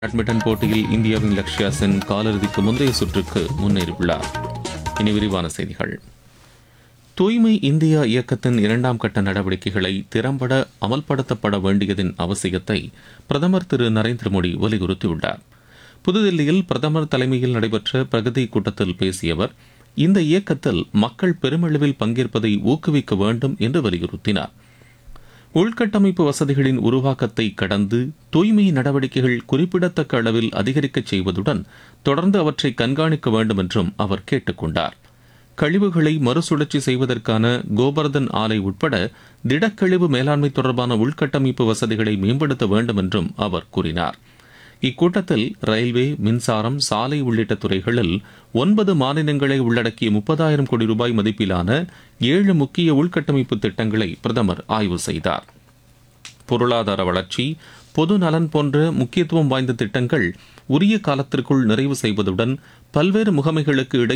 badminton போட்டியில் இந்தியாவின் லக்ஷ்யா சென் காலிறுதிக்கு முந்தைய சுற்றுக்கு முன்னேறியுள்ளார் இனி விரிவான செய்திகள் தூய்மை இந்தியா இயக்கத்தின் இரண்டாம் கட்ட நடவடிக்கைகளை திறம்பட அமல்படுத்தப்பட வேண்டியதின் அவசியத்தை பிரதமர் திரு நரேந்திர மோடி வலியுறுத்தியுள்ளார் புதுதில்லியில் பிரதமர் தலைமையில் நடைபெற்ற பிரகதி கூட்டத்தில் பேசிய அவர் இந்த இயக்கத்தில் மக்கள் பெருமளவில் பங்கேற்பதை ஊக்குவிக்க வேண்டும் என்று வலியுறுத்தினார் உள்கட்டமைப்பு வசதிகளின் உருவாக்கத்தை கடந்து தூய்மை நடவடிக்கைகள் குறிப்பிடத்தக்க அளவில் அதிகரிக்கச் செய்வதுடன் தொடர்ந்து அவற்றை கண்காணிக்க வேண்டும் என்றும் அவர் கேட்டுக் கொண்டார் கழிவுகளை மறுசுழற்சி செய்வதற்கான கோபர்தன் ஆலை உட்பட திடக்கழிவு மேலாண்மை தொடர்பான உள்கட்டமைப்பு வசதிகளை மேம்படுத்த வேண்டும் என்றும் அவர் கூறினார் இக்கூட்டத்தில் ரயில்வே மின்சாரம் சாலை உள்ளிட்ட துறைகளில் ஒன்பது மாநிலங்களை உள்ளடக்கிய முப்பதாயிரம் கோடி ரூபாய் மதிப்பிலான ஏழு முக்கிய உள்கட்டமைப்பு திட்டங்களை பிரதமர் ஆய்வு செய்தார் பொருளாதார வளர்ச்சி பொது நலன் போன்ற முக்கியத்துவம் வாய்ந்த திட்டங்கள் உரிய காலத்திற்குள் நிறைவு செய்வதுடன் பல்வேறு முகமைகளுக்கு இடையே